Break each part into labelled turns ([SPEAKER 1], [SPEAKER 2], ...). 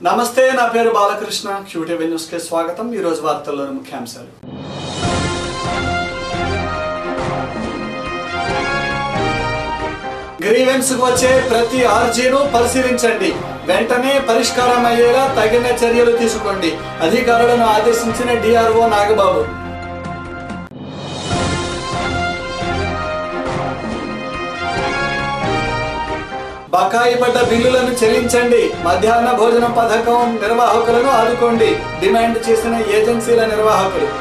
[SPEAKER 1] నమస్తే నా పేరు బాలకృష్ణ క్యూటీవీ న్యూస్ కి స్వాగతం ఈ రోజు వార్తల్లోని ముఖ్యాంశాలు గ్రీవెన్స్ కు వచ్చే ప్రతి ఆర్జీను పరిశీలించండి వెంటనే పరిష్కారం అయ్యేలా తగిన చర్యలు తీసుకోండి అధికారులను ఆదేశించిన డిఆర్ఓ నాగబాబు బకాయి పడ్డ బిల్లులను చెల్లించండి మధ్యాహ్న భోజనం పథకం నిర్వాహకులను ఆదుకోండి డిమాండ్ చేసిన ఏజెన్సీల నిర్వాహకులు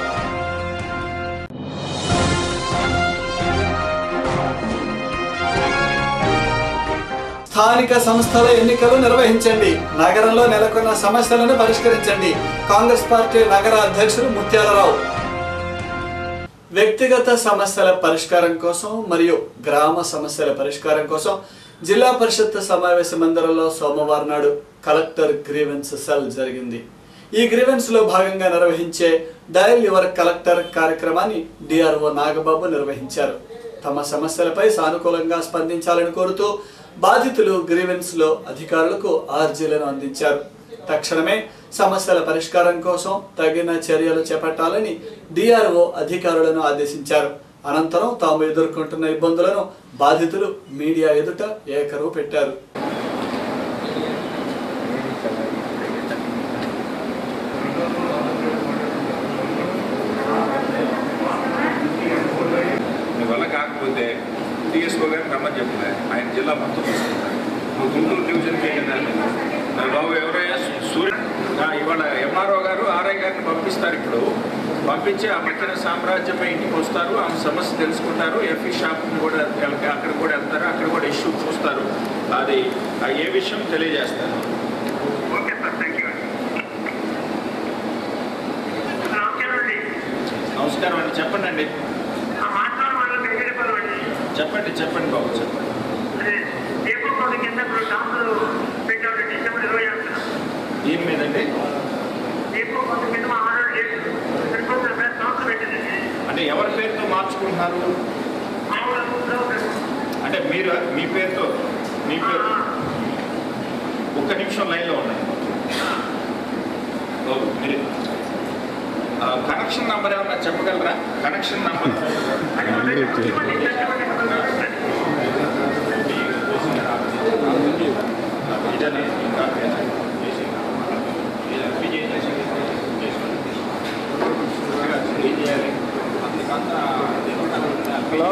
[SPEAKER 1] స్థానిక సంస్థల ఎన్నికలు నిర్వహించండి నగరంలో నెలకొన్న సమస్యలను పరిష్కరించండి కాంగ్రెస్ పార్టీ నగర అధ్యక్షులు ముత్యాలరావు వ్యక్తిగత సమస్యల పరిష్కారం కోసం మరియు గ్రామ సమస్యల పరిష్కారం కోసం జిల్లా పరిషత్ సమావేశ మందిరంలో సోమవారం నాడు కలెక్టర్ గ్రీవెన్స్ సెల్ జరిగింది ఈ గ్రీవెన్స్ లో భాగంగా నిర్వహించే డయల్ యువర్ కలెక్టర్ కార్యక్రమాన్ని డిఆర్ఓ నాగబాబు నిర్వహించారు తమ సమస్యలపై సానుకూలంగా స్పందించాలని కోరుతూ బాధితులు గ్రీవెన్స్ లో అధికారులకు ఆర్జీలను అందించారు తక్షణమే సమస్యల పరిష్కారం కోసం తగిన చర్యలు చేపట్టాలని డిఆర్ఓ అధికారులను ఆదేశించారు అనంతరం తాము ఎదుర్కొంటున్న ఇబ్బందులను బాధితులు మీడియా ఎదుట ఏకరువు పెట్టారు
[SPEAKER 2] నీ వల్ల కాకపోతే టీఎస్ఓ గారిని రమ్మని చెప్పలే ఆయన జిల్లా మొత్తం చూసుకుంటారు నువ్వు గుంటూరు డివిజన్కి వెళ్ళిందండి మరి బాబు ఎవరయ్యా సూర్య ఆ, ఇవాళ ఎంఆర్ఓ గారు ఆర్ఐ గారిని పంపిస్తారు ఇప్పుడు పంపించి ఆ మధ్యన సామ్రాజ్యపై ఇంటికి వస్తారు ఆమె సమస్య తెలుసుకుంటారు ఎఫ్ఈ షాప్ని కూడా వెళ్తే అక్కడ కూడా వెళ్తారు అక్కడ కూడా ఇష్యూ చూస్తారు అది ఆ ఏ విషయం తెలియజేస్తారు
[SPEAKER 3] ఓకే సార్ థ్యాంక్ యూ నమస్కారం అండి
[SPEAKER 2] నమస్కారం అండి చెప్పండి అండి
[SPEAKER 3] ఆ మాట్లాడే వాళ్ళు వెంకటపల్లి అండి
[SPEAKER 2] చెప్పండి చెప్పండి బాబు చెప్పండి
[SPEAKER 3] అదే దీపం కొండ కింద ఇప్పుడు డాక్టర్లు పెట్టారు డిసెంబర్ ఇరవై ఆరు
[SPEAKER 2] ఏం మీదండి
[SPEAKER 3] దీపం కొండ కింద మా ఆర్డర్ లేదు సరిపోతుంది సార్ డాక్టర్ పెట్టిందండి
[SPEAKER 2] అంటే ఎవరి పేరుతో మార్చుకుంటున్నారు
[SPEAKER 3] మామూలు
[SPEAKER 2] అంటే మీరు మీ పేరుతో మీ పేరు ఒక్క నిమిషం లైన్లో ఉండండి బాబు మీరు ఆ, కనెక్షన్ నంబర్ ఏమన్నా చెప్పగలరా కనెక్షన్ నంబర్ ఇదేనా? ఇంకా ఏం చేయాలి హలో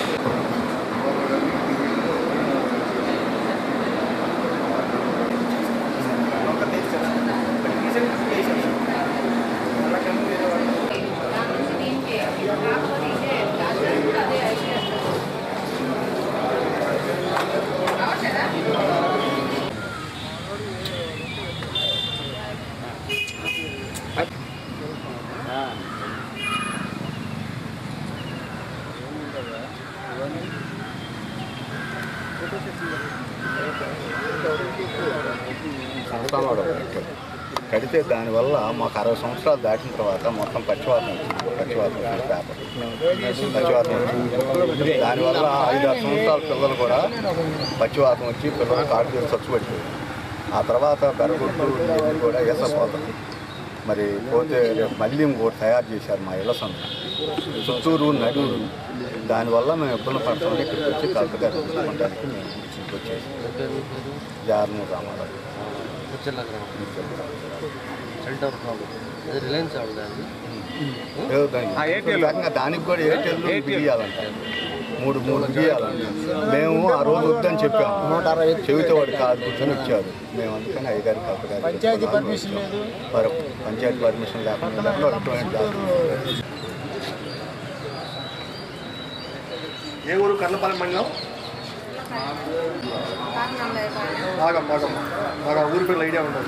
[SPEAKER 4] సంస్థలో కడితే దానివల్ల మాకు అరవై సంవత్సరాలు దాటిన తర్వాత మొత్తం పచ్చివాతం వచ్చింది పచ్చివాతం వచ్చింది పేపర్ పచ్చివాతం వచ్చింది దానివల్ల ఐదు ఆరు సంవత్సరాల పిల్లలు కూడా పచ్చివాతం వచ్చి పిల్లలు కాడు చేసి చచ్చిపడిపోయారు ఆ తర్వాత బెరగొట్టు ఇవన్నీ కూడా వేసపోతుంది మరి పోతే రేపు మళ్ళీ ఇంకోటి తయారు చేశారు మా ఇళ్ళ సంత చుట్టూరు నడూరు దానివల్ల మేము ఇబ్బంది పడుతుంది ఇక్కడికి వచ్చి కలెక్టర్ గారు చూసుకోవడానికి మేము ఇక్కడికి వచ్చేసి జార్మూరు రామారావు
[SPEAKER 5] సెంటర్ ప్రాబ్లం అది రిలయన్స్ ఆడదండి
[SPEAKER 4] ఏదో దానికి ఏకంగా దానికి కూడా ఎయిర్టెల్ బిగియాలంట మూడు మూడు బిగియాలంట మేము ఆ రోజు వద్దని చెప్పాము నూట అరవై చెబితే వాడు కాదు కూర్చొని వచ్చారు మేము అందుకని అయ్యగారి కలెక్టర్ పంచాయతీ పర్మిషన్ లేదు పంచాయతీ పర్మిషన్ లేకుండా లేకుండా ఎటువంటి జాగ్రత్త.
[SPEAKER 6] ఏ ఊరు కర్లపాలెం మండలం బాగా బాగా బాగా ఊరి పేర్లు ఐడియా ఉండదు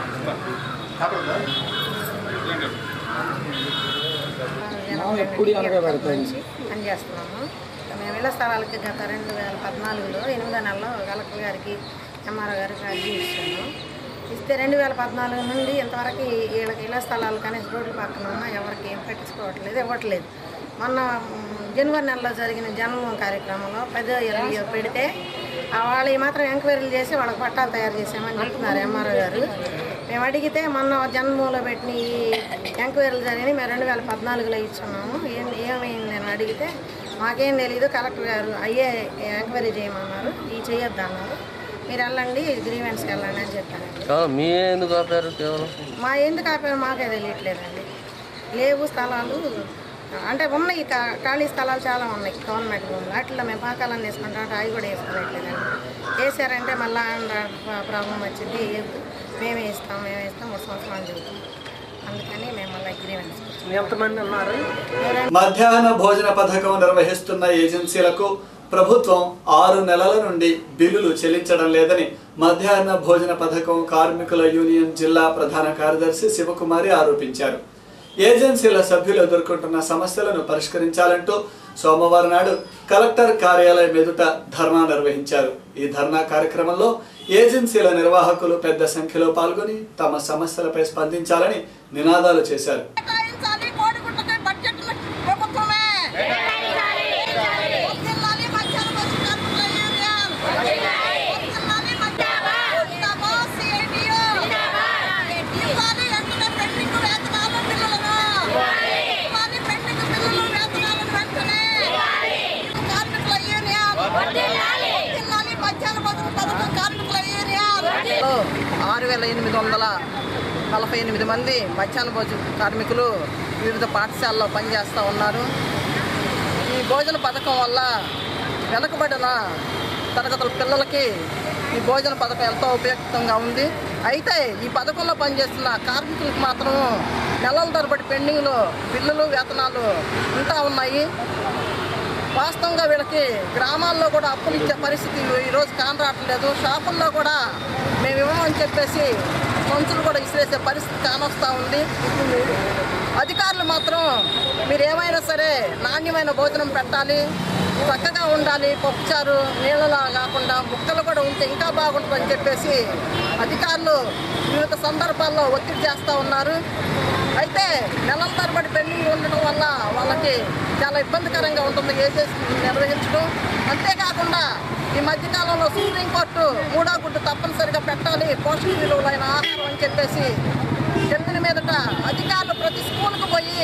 [SPEAKER 7] ఎప్పుడు పనిచేస్తున్నాము మేము ఇళ్ల స్థలాలకి గత రెండు వేల పద్నాలుగులో ఎనిమిదో నెలలో కలెక్టర్ గారికి ఎంఆర్ఓ గారికి అర్జీ ఇచ్చాను ఇస్తే రెండు వేల పద్నాలుగు నుండి ఇంతవరకు వీళ్ళకి ఇళ్ల స్థలాలు కనీసం రోడ్ల పక్కన ఉన్నా ఎవరికి ఏం పట్టించుకోవట్లేదు ఇవ్వట్లేదు మొన్న మ్, జనవరి నెలలో జరిగిన జన్మభూమి కార్యక్రమంలో పెద్ద ఇరవై పెడితే ఆ వాళ్ళు ఈ మాత్రం ఎంక్వైరీలు చేసి వాళ్ళకి పట్టాలు తయారు చేసామని చెప్తున్నారు ఎంఆర్ఓ గారు మేము అడిగితే మొన్న జన్మూలో పెట్టిన ఈ ఎంక్వైరీలు జరిగినాయి మేము రెండు వేల పద్నాలుగులో ఇచ్చున్నాము ఏం ఏమైంది నేను అడిగితే మాకేం తెలియదు కలెక్టర్ గారు అయ్యే ఎంక్వైరీ చేయమన్నారు ఈ చేయొద్దు అన్నారు మీరు వెళ్ళండి గ్రీవెన్స్కి వెళ్ళండి అని చెప్పాను
[SPEAKER 5] కేవలం మీ ఎందుకు ఆపారు కేవలం
[SPEAKER 7] మా ఎందుకు ఆపారు మాకే తెలియట్లేదండి లేవు స్థలాలు అంటే ఉన్నాయి కా- ఖాళీ స్థలాలు చాలా ఉన్నాయి గవర్నమెంట్ భూములు వాటిలో మేము పాకాలను తీసుకుంటాం అంటే అవి కూడా వేసుకోవట్లేదండి వేసారంటే మళ్ళా ప్రాబ్లం వచ్చింది వేయద్దు మేమే ఇస్తాం మేమే ఇస్తాం మూడు సంవత్సరాలు చెబుతాం అందుకని మేము మళ్ళీ అగ్రిమెంట్స్
[SPEAKER 8] ఎంతమంది ఉన్నారు
[SPEAKER 1] మధ్యాహ్న భోజన పథకం నిర్వహిస్తున్న ఏజెన్సీలకు ప్రభుత్వం ఆరు నెలల నుండి బిల్లులు చెల్లించడం లేదని మధ్యాహ్న భోజన పథకం కార్మికుల యూనియన్ జిల్లా ప్రధాన కార్యదర్శి శివకుమారి ఆరోపించారు ఏజెన్సీల సభ్యులు ఎదుర్కొంటున్న సమస్యలను పరిష్కరించాలంటూ సోమవారం నాడు కలెక్టర్ కార్యాలయం ఎదుట ధర్నా నిర్వహించారు ఈ ధర్నా కార్యక్రమంలో ఏజెన్సీల నిర్వాహకులు పెద్ద సంఖ్యలో పాల్గొని తమ సమస్యలపై స్పందించాలని నినాదాలు చేశారు
[SPEAKER 9] కేటాయించాలి కోడిగుడ్లకి బడ్జెట్ ప్రభుత్వమే వదిలాలి మధ్యాహ్న భోజన కార్మికుల యూనియన్ వదిలాలి మధ్యాహ్న జిందాబాద్ సిఐటియు ఇవ్వాలి వెంటనే పెండింగ్ వేతనాలు బిల్లులను ఇవ్వాలి పెండింగ్ బిల్లులు వేతనాలను వెంటనే కార్మికుల యూనియన్ వదిలాలి మధ్యాహ్న భోజన పథకం కార్మికుల యూనియన్
[SPEAKER 8] ఆరు వేల ఎనిమిది వందల నలభై ఎనిమిది మంది మధ్యాహ్న భోజన కార్మికులు వివిధ పాఠశాలలో పనిచేస్తూ ఉన్నారు ఈ భోజన పథకం వల్ల వెనుకబడిన తరగతుల పిల్లలకి ఈ భోజన పథకం ఎంతో ఉపయుక్తంగా ఉంది అయితే ఈ పథకంలో పనిచేస్తున్న కార్మికులకు మాత్రం నెలల తరబడి పెండింగ్లో బిల్లులు వేతనాలు ఉంటా ఉన్నాయి వాస్తవంగా వీళ్ళకి గ్రామాల్లో కూడా అప్పులు ఇచ్చే పరిస్థితి ఈరోజు కానరావట్లేదు షాపుల్లో కూడా మేము ఇవ్వమని చెప్పేసి సంచులు కూడా ఇసిరేసే పరిస్థితి కానొస్తూ ఉంది అధికారులు మాత్రం మీరు ఏమైనా సరే నాణ్యమైన భోజనం పెట్టాలి చక్కగా ఉండాలి పప్పుచారు నీళ్ళలా కాకుండా ముక్కలు కూడా ఉంటే ఇంకా బాగుంటుందని చెప్పేసి అధికారులు వివిధ సందర్భాల్లో ఒత్తిడి చేస్తూ ఉన్నారు అయితే నెలల తరబడి పెండింగ్ ఉండడం వల్ల వాళ్ళకి చాలా ఇబ్బందికరంగా ఉంటుంది ఏజెస్ నిర్వహించడం అంతేకాకుండా ఈ మధ్యకాలంలో సుప్రీంకోర్టు మూడో గుడ్డు తప్పనిసరిగా పెట్టాలి పోషక విలువలైన ఆహారం అని చెప్పేసి చెప్పిన మీదట అధికారులు ప్రతి స్కూల్కి పోయి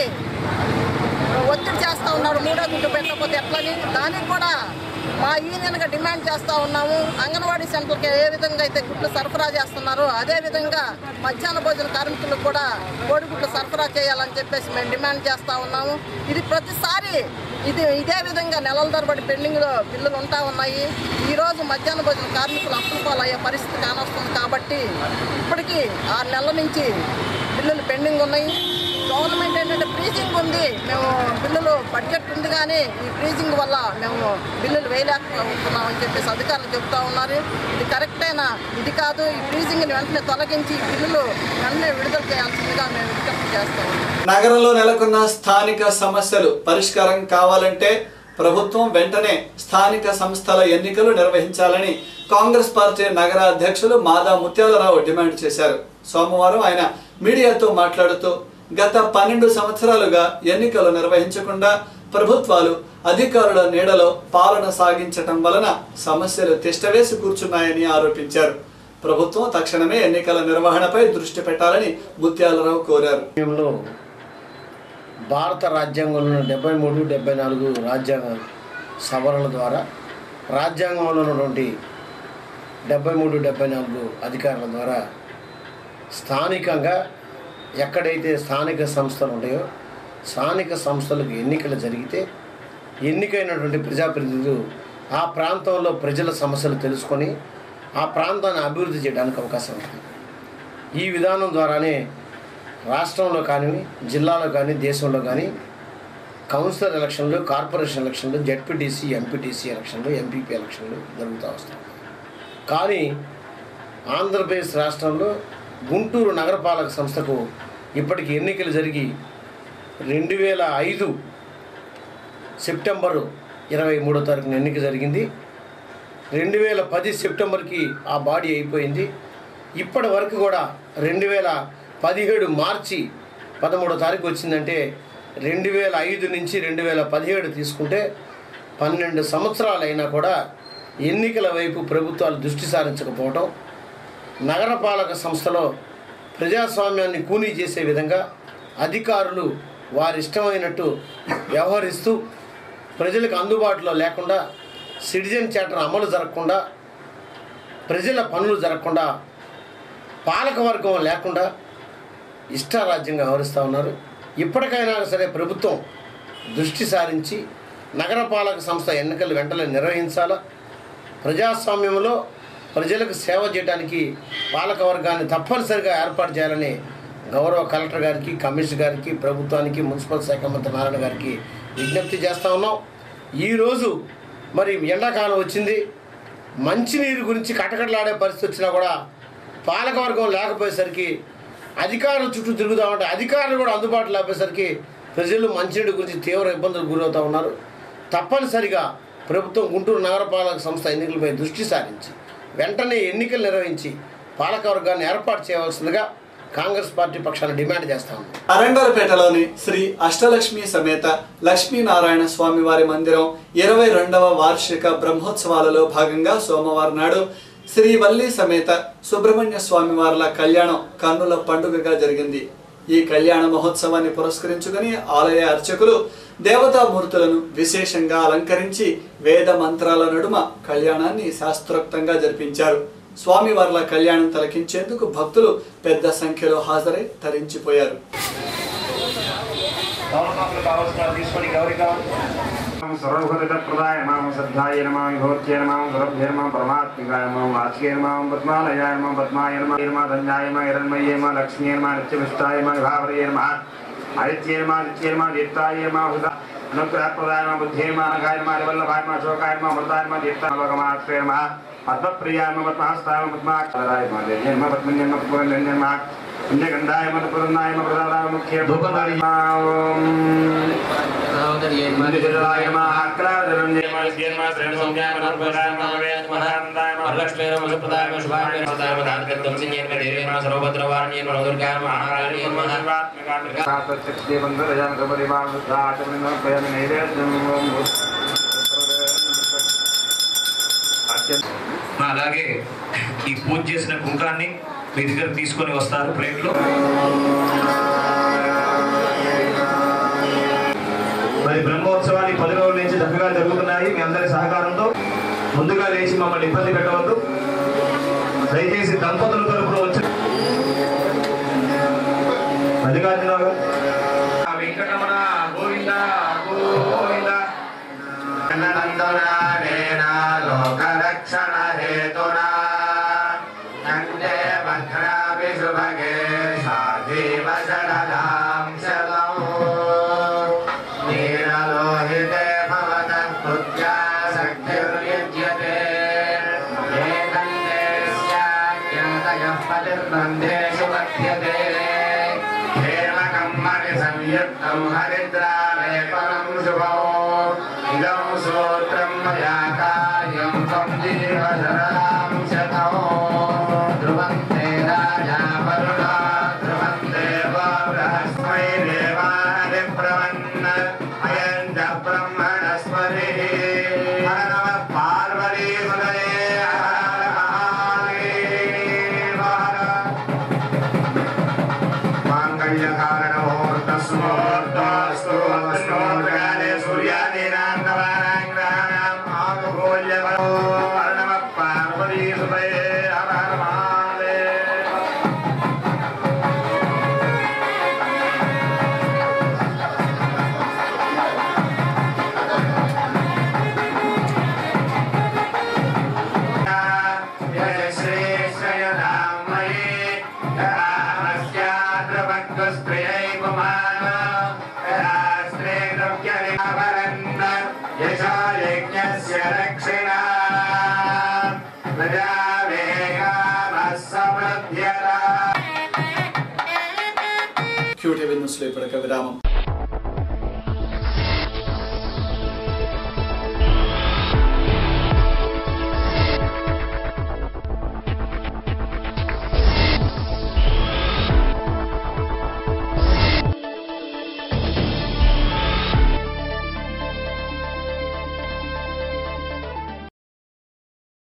[SPEAKER 8] ఒత్తిడి చేస్తూ ఉన్నారు మూడో గుడ్డు పెట్టకపోతే ఎట్లని దానికి కూడా మా యూనియన్గా డిమాండ్ చేస్తూ ఉన్నాము అంగన్వాడీ సెంటర్కి ఏ విధంగా అయితే గుడ్లు సరఫరా చేస్తున్నారో అదే విధంగా మధ్యాహ్న భోజన కార్మికులకు కూడా కోడిగుడ్లు సరఫరా చేయాలని చెప్పేసి మేము డిమాండ్ చేస్తూ ఉన్నాము ఇది ప్రతిసారి ఇది ఇదే విధంగా నెలల తరబడి పెండింగ్లో బిల్లులు ఉంటా ఉన్నాయి ఈరోజు మధ్యాహ్న భోజన కార్మికులు అప్పుల పాలయ్యే పరిస్థితి కానొస్తుంది కాబట్టి ఇప్పటికీ ఆరు నెలల నుంచి బిల్లులు పెండింగ్ ఉన్నాయి గవర్నమెంట్ ఏంటంటే ఫ్రీజింగ్ ఉంది మేము బిల్లులు బడ్జెట్ ఉంది కానీ ఈ ఫ్రీజింగ్ వల్ల మేము బిల్లులు వేయలేకపోతున్నామని చెప్పేసి అధికారులు చెప్తా ఉన్నారు ఇది కరెక్టేనా ఇది కాదు ఈ ఫ్రీజింగ్ని వెంటనే తొలగించి ఈ బిల్లులు వెంటనే విడుదల చేయాల్సిందిగా మేము విజ్ఞప్తి చేస్తాం
[SPEAKER 1] నగరంలో నెలకొన్న స్థానిక సమస్యలు పరిష్కారం కావాలంటే ప్రభుత్వం వెంటనే స్థానిక సంస్థల ఎన్నికలు నిర్వహించాలని కాంగ్రెస్ పార్టీ నగర అధ్యక్షులు మాదా ముత్యాలరావు డిమాండ్ చేశారు సోమవారం ఆయన మీడియాతో మాట్లాడుతూ గత పన్నెండు సంవత్సరాలుగా ఎన్నికలు నిర్వహించకుండా ప్రభుత్వాలు అధికారుల నీడలో పాలన సాగించటం వలన సమస్యలు తిష్టవేసి కూర్చున్నాయని ఆరోపించారు ప్రభుత్వం తక్షణమే ఎన్నికల నిర్వహణపై దృష్టి పెట్టాలని ముత్యాలరావు కోరారు
[SPEAKER 10] సమయంలో భారత రాజ్యాంగంలో డెబ్బై మూడు డెబ్బై నాలుగు రాజ్యాంగ సవరణ ద్వారా రాజ్యాంగంలో ఉన్నటువంటి డెబ్బై మూడు డెబ్బై నాలుగు అధికారుల ద్వారా స్థానికంగా ఎక్కడైతే స్థానిక సంస్థలు ఉంటాయో స్థానిక సంస్థలకు ఎన్నికలు జరిగితే ఎన్నికైనటువంటి ప్రజాప్రతినిధులు ఆ ప్రాంతంలో ప్రజల సమస్యలు తెలుసుకొని ఆ ప్రాంతాన్ని అభివృద్ధి చేయడానికి అవకాశం ఉంటుంది ఈ విధానం ద్వారానే రాష్ట్రంలో కానీ జిల్లాలో కానీ దేశంలో కానీ కౌన్సిలర్ ఎలక్షన్లు కార్పొరేషన్ ఎలక్షన్లు జడ్పీటీసీ ఎంపీటీసీ ఎలక్షన్లు ఎంపీపీ ఎలక్షన్లు జరుగుతూ వస్తాయి కానీ ఆంధ్రప్రదేశ్ రాష్ట్రంలో గుంటూరు నగరపాలక సంస్థకు ఇప్పటికి ఎన్నికలు జరిగి రెండు వేల ఐదు సెప్టెంబరు ఇరవై మూడో తారీఖున ఎన్నిక జరిగింది రెండు వేల పది సెప్టెంబర్కి ఆ బాడీ అయిపోయింది ఇప్పటి వరకు కూడా రెండు వేల పదిహేడు మార్చి పదమూడో తారీఖు వచ్చిందంటే రెండు వేల ఐదు నుంచి రెండు వేల పదిహేడు తీసుకుంటే పన్నెండు సంవత్సరాలు అయినా కూడా ఎన్నికల వైపు ప్రభుత్వాలు దృష్టి సారించకపోవటం నగరపాలక సంస్థలో ప్రజాస్వామ్యాన్ని కూనీ చేసే విధంగా అధికారులు వారి ఇష్టమైనట్టు వ్యవహరిస్తూ ప్రజలకు అందుబాటులో లేకుండా సిటిజన్ చార్టర్ అమలు జరగకుండా ప్రజల పనులు జరగకుండా పాలకవర్గం లేకుండా ఇష్టారాజ్యంగా వ్యవహరిస్తూ ఉన్నారు ఇప్పటికైనా సరే ప్రభుత్వం దృష్టి సారించి నగరపాలక సంస్థ ఎన్నికలు వెంటనే నిర్వహించాలా ప్రజాస్వామ్యంలో ప్రజలకు సేవ చేయడానికి పాలకవర్గాన్ని తప్పనిసరిగా ఏర్పాటు చేయాలని గౌరవ కలెక్టర్ గారికి కమిషనర్ గారికి ప్రభుత్వానికి మున్సిపల్ శాఖ మంత్రి నారాయణ గారికి విజ్ఞప్తి చేస్తూ ఉన్నాం ఈరోజు మరి ఎండాకాలం వచ్చింది మంచినీరు గురించి కటకటలాడే పరిస్థితి వచ్చినా కూడా పాలకవర్గం లేకపోయేసరికి అధికారుల చుట్టూ తిరుగుతూ ఉంటే అధికారులు కూడా అందుబాటులో లేకపోయేసరికి ప్రజలు మంచినీటి గురించి తీవ్ర ఇబ్బందులకు గురవుతూ ఉన్నారు తప్పనిసరిగా ప్రభుత్వం గుంటూరు నగరపాలక సంస్థ ఎన్నికలపై దృష్టి సారించి వెంటనే ఎన్నికలు నిర్వహించి పాలకవర్గాన్ని ఏర్పాటు చేయవలసిందిగా కాంగ్రెస్ పార్టీ పక్షాన్ని డిమాండ్ చేస్తా ఉన్నాం
[SPEAKER 1] అరంగలపేటలోని శ్రీ అష్టలక్ష్మి సమేత లక్ష్మీనారాయణ స్వామి వారి మందిరం ఇరవై రెండవ వార్షిక బ్రహ్మోత్సవాలలో భాగంగా సోమవారం నాడు శ్రీ వల్లి సమేత సుబ్రహ్మణ్య స్వామి వార్ల కళ్యాణం కన్నుల పండుగగా జరిగింది ఈ కళ్యాణ మహోత్సవాన్ని పురస్కరించుకుని ఆలయ అర్చకులు దేవతామూర్తులను విశేషంగా అలంకరించి వేద మంత్రాల నడుమ కళ్యాణాన్ని శాస్త్రోక్తంగా జరిపించారు స్వామివార్ల కళ్యాణం తలకించేందుకు భక్తులు పెద్ద సంఖ్యలో హాజరై తరించిపోయారు
[SPEAKER 3] తీసుకొని గౌరిగా సర్వభూతప్రదాయ నమాం సద్ధాయ నమాం విభూత్యై నమాం సురభ్యై నమాం పరమాత్మికాయ నమాం వాచికే నమాం పద్మాలయాయ నమాం పద్మాయ నమః నమః ధన్యాయ నమః హిరణ్మయే నమః లక్ష్మీ నమః నిత్యవిష్టాయ నమః విభావరయే నమః ఆదిత్యే నమః ఆదిత్యే నమః దీప్తాయ నమః హుద అనుగ్రహప్రదాయ నమః బుద్ధే నమః అనగాయ నమః వల్లభాయ నమః శోకాయ నమః మృతాయ నమః దీప్తాయ నమః లోకమాశ్రయ నమః పద్మప్రియాయ నమః పద్మహస్తాయ నమః పద్మాక్షరాయ నమః దేవ్యే నమః పద్మన్యే నమః పురంజన్యే నమః పుణ్యగంధాయ నమః పురందాయ నమః ప్రదాదాయ ముఖ్య భూపదాయ ఓం మందిరాయ నమః అక్రాదరం జయ నమః జయ నమః శ్రీ సంధ్యాయ నమః ప్రదాయ నమః వేద నమః ఆనందాయ నమః వరలక్ష్మీ నమః సుప్రదాయ నమః శుభాయ నమః సదాయ నమః దానకర్తం సింహే నమః దేవే నమః సర్వభద్రవారణ్యే నమః దుర్గాయ నమః మహారాణ్యే నమః సాత్వచక్తి బంధరయామ కబరిమాం సుధాచమని నమః ప్రయామి నైవేద్యం ఓం
[SPEAKER 11] అలాగే ఈ పూజ చేసిన కుంకాన్ని మీ దగ్గర తీసుకొని వస్తారు ప్లేట్లో మరి బ్రహ్మోత్సవాన్ని పది రోజుల నుంచి చక్కగా జరుగుతున్నాయి మీ అందరి సహకారంతో ముందుగా లేచి మమ్మల్ని ఇబ్బంది పెట్టవద్దు దయచేసి దంపతుల తరపున వచ్చి మల్లికార్జునరావు గారు
[SPEAKER 3] వెంకటరమణ గోవింద గోవింద నందనారేణ లోకరక్షణ హేతునా కంటే భద్రాభి శుభగే సాధీవ షడలాం శలం నీరలోహితే భవత కృత్యా శక్తిర్యుజ్యతే ఏకందే స్యాజ్ఞాతయః పతిర్బంధేషు పథ్యతే హేమకమ్మని సంయుక్తం హరిద్రాలేపనం శుభో ఇదం సూత్రం మయా కార్యం త్వం జీవశరదాం శతో ధ్రువంతే రాజా వరుణా ధ్రువం దేవో బృహస్పై దేవాని ప్రవన్న అయం చ బ్రహ్మణస్పతి హర నమ పార్వతీ సుదయే హర మహాదేవ హర మాంగళ్యకారణమూర్తస్మోర్తస్తు స్మోర్గానే సూర్యాదినాన్నవారాంగ్రహాణం ఆనుకూల్యవరో అర్ణవ పార్వతీ సుతయే హర హర మహాదేవ జయ శ్రీ శ్రయధామయే రామస్యాద్రవక్స్త్రియై పుమాన రాస్త్రే ద్రవ్యవిభరన్న యశాయజ్ఞస్య రక్షిణ ప్రజావేగామः సమృద్ధ్యత
[SPEAKER 1] క్యూటీవీ న్యూస్లో ఇప్పటిక విరామం